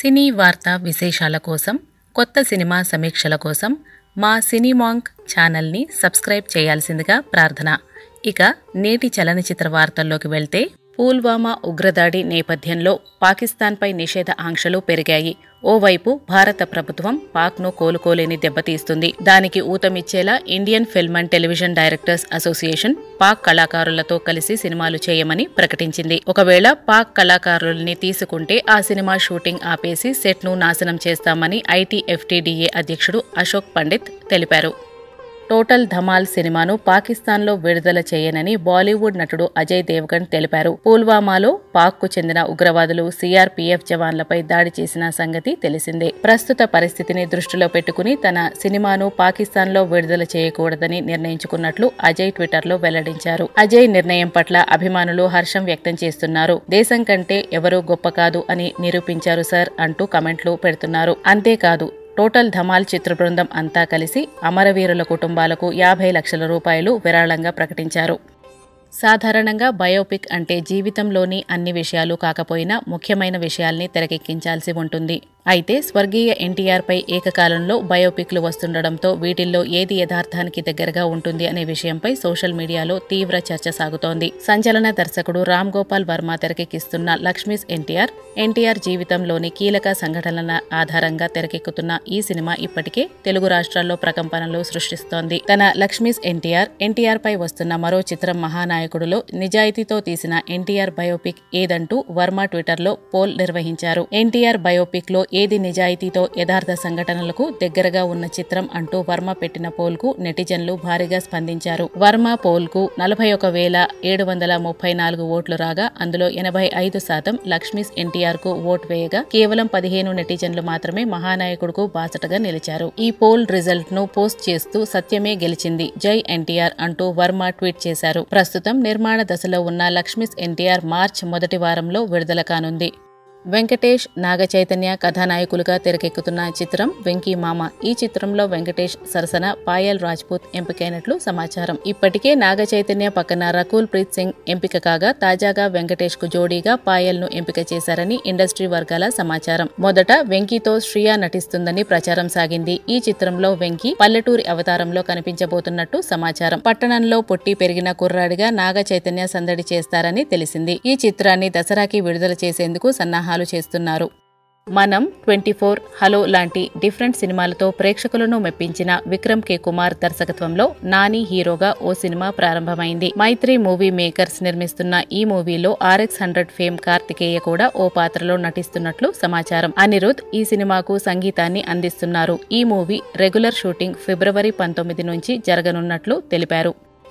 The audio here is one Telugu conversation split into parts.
సినీ వార్తా విశేషాల కోసం కొత్త సినిమా సమీక్షల కోసం మా సినీమాంక్ ఛానల్ని సబ్స్క్రైబ్ చేయాల్సిందిగా ప్రార్థన ఇక నేటి చలనచిత్ర వార్తల్లోకి వెళ్తే పుల్వామా ఉగ్రదాడి నేపథ్యంలో పాకిస్తాన్పై నిషేధ ఆంక్షలు పెరిగాయి ఓవైపు భారత ప్రభుత్వం పాక్ను కోలుకోలేని దెబ్బతీస్తుంది దానికి ఊతమిచ్చేలా Indian film and television directors association Pak కళాకారులతో కలిసి సినిమాలు చేయమని ప్రకటించింది ఒకవేళ పాక్ కళాకారుల్ని తీసుకుంటే ఆ సినిమా షూటింగ్ ఆపేసి సెట్ను నాశనం చేస్తామని ఐటీఎఫ్టీడీఏ అధ్యక్షుడు అశోక్ పండిత్ తెలిపారు టోటల్ ధమాల్ సినిమాను పాకిస్తాన్లో విడుదల చేయనని బాలీవుడ్ నటుడు అజయ్ దేవ్గన్ తెలిపారు పుల్వామాలో పాక్కు చెందిన ఉగ్రవాదులు సీఆర్పీఎఫ్ జవాన్లపై దాడి చేసిన సంగతి తెలిసిందే ప్రస్తుత పరిస్థితిని దృష్టిలో పెట్టుకుని తన సినిమాను పాకిస్తాన్లో విడుదల చేయకూడదని నిర్ణయించుకున్నట్లు అజయ్ ట్విట్టర్లో వెల్లడించారు అజయ్ నిర్ణయం పట్ల అభిమానులు హర్షం వ్యక్తం చేస్తున్నారు దేశం కంటే ఎవరూ గొప్ప కాదు అని నిరూపించారు సార్ అంటూ కమెంట్లు పెడుతున్నారు అంతేకాదు టోటల్ ధమాల్ చిత్ర బృందం అంతా కలిసి అమరవీరుల కుటుంబాలకు యాభై లక్షల రూపాయలు విరాళంగా ప్రకటించారు సాధారణంగా బయోపిక్ అంటే జీవితంలోని అన్ని విషయాలు కాకపోయినా ముఖ్యమైన విషయాల్ని తెరకెక్కించాల్సి ఉంటుంది అయితే స్వర్గీయ ఎన్టీఆర్పై ఏకకాలంలో బయోపిక్లు వస్తుండడంతో వీటిల్లో ఏది యథార్థానికి దగ్గరగా ఉంటుంది అనే విషయంపై సోషల్ మీడియాలో తీవ్ర చర్చ సాగుతోంది సంచలన దర్శకుడు రామ్ గోపాల్ వర్మ తెరకెక్కిస్తున్న లక్ష్మీస్ ఎన్టీఆర్ ఎన్టీఆర్ జీవితంలోని కీలక సంఘటనల ఆధారంగా తెరకెక్కుతున్న ఈ సినిమా ఇప్పటికే తెలుగు రాష్ట్రాల్లో ప్రకంపనలు సృష్టిస్తోంది తన లక్ష్మీస్ ఎన్టీఆర్ ఎన్టీఆర్ పై వస్తున్న మరో చిత్రం మహానాయకుడులో నిజాయితీతో తీసిన ఎన్టీఆర్ బయోపిక్ ఏదంటూ వర్మ ట్విట్టర్లో పోల్ నిర్వహించారు ఎన్టీఆర్ బయోపిక్ లో ఏది నిజాయితీతో యథార్థ సంఘటనలకు దగ్గరగా ఉన్న చిత్రం అంటూ వర్మ పెట్టిన పోల్ కు నెటిజన్లు భారీగా స్పందించారు వర్మ పోల్ కు నలభై ఒక వేల ఏడు వందల ముప్పై నాలుగు ఓట్లు రాగా అందులో ఎనభై ఐదు శాతం లక్ష్మీస్ ఎన్టీఆర్ కు ఓట్ వేయగా కేవలం పదిహేను నెటిజన్లు మాత్రమే మహానాయకుడుకు బాసటగా నిలిచారు ఈ పోల్ రిజల్ట్ ను పోస్ట్ చేస్తూ సత్యమే గెలిచింది జై ఎన్టీఆర్ అంటూ వర్మ ట్వీట్ చేశారు ప్రస్తుతం నిర్మాణ దశలో ఉన్న లక్ష్మీస్ ఎన్టీఆర్ మార్చ్ మొదటి వారంలో విడుదల కానుంది వెంకటేష్ నాగచైతన్య కథానాయకులుగా తెరకెక్కుతున్న చిత్రం వెంకీ మామ ఈ చిత్రంలో వెంకటేష్ సరసన పాయల్ రాజ్పూత్ ఎంపికైనట్లు సమాచారం ఇప్పటికే నాగచైతన్య పక్కన రకూల్ ప్రీత్ సింగ్ ఎంపిక కాగా తాజాగా వెంకటేష్ కు జోడీగా పాయల్ ను ఎంపిక చేశారని ఇండస్ట్రీ వర్గాల సమాచారం మొదట వెంకీతో శ్రియా నటిస్తుందని ప్రచారం సాగింది ఈ చిత్రంలో వెంకీ పల్లెటూరి అవతారంలో కనిపించబోతున్నట్టు సమాచారం పట్టణంలో పుట్టి పెరిగిన కుర్రాడిగా నాగ చైతన్య సందడి చేస్తారని తెలిసింది ఈ చిత్రాన్ని దసరాకి విడుదల చేసేందుకు సన్నాహాలు చేస్తున్నారు మనం ట్వంటీ ఫోర్ హలో లాంటి డిఫరెంట్ సినిమాలతో ప్రేక్షకులను మెప్పించిన విక్రమ్ కే కుమార్ దర్శకత్వంలో నాని హీరోగా ఓ సినిమా ప్రారంభమైంది మైత్రి మూవీ మేకర్స్ నిర్మిస్తున్న ఈ మూవీలో ఆర్ఎక్స్ హండ్రెడ్ ఫేమ్ కార్తికేయ కూడా ఓ పాత్రలో నటిస్తున్నట్లు సమాచారం అనిరుద్ ఈ సినిమాకు సంగీతాన్ని అందిస్తున్నారు ఈ మూవీ రెగ్యులర్ షూటింగ్ ఫిబ్రవరి పంతొమ్మిది నుంచి జరగనున్నట్లు తెలిపారు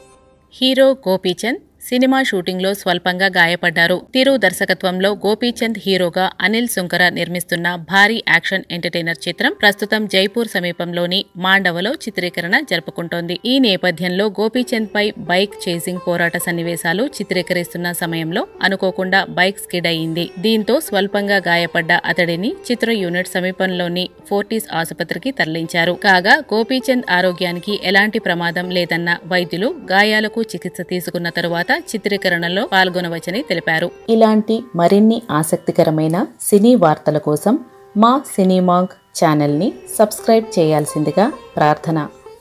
హీరో గోపీచంద్ సినిమా షూటింగ్లో స్వల్పంగా గాయపడ్డారు తిరు దర్శకత్వంలో గోపీచంద్ హీరోగా అనిల్ సుంకర నిర్మిస్తున్న భారీ యాక్షన్ ఎంటర్టైనర్ చిత్రం ప్రస్తుతం జైపూర్ సమీపంలోని మాండవలో చిత్రీకరణ జరుపుకుంటోంది ఈ నేపథ్యంలో గోపీచంద్ పై బైక్ చేసింగ్ పోరాట సన్నివేశాలు చిత్రీకరిస్తున్న సమయంలో అనుకోకుండా బైక్ స్కిడ్ అయింది దీంతో స్వల్పంగా గాయపడ్డ అతడిని చిత్ర యూనిట్ సమీపంలోని ఫోర్టీస్ ఆసుపత్రికి తరలించారు కాగా గోపీచంద్ ఆరోగ్యానికి ఎలాంటి ప్రమాదం లేదన్న వైద్యులు గాయాలకు చికిత్స తీసుకున్న తరువాత చిత్రీకరణలో పాల్గొనవచ్చని తెలిపారు ఇలాంటి మరిన్ని ఆసక్తికరమైన సినీ వార్తల కోసం మా సినీమాంగ్ ఛానల్ని సబ్స్క్రైబ్ చేయాల్సిందిగా ప్రార్థన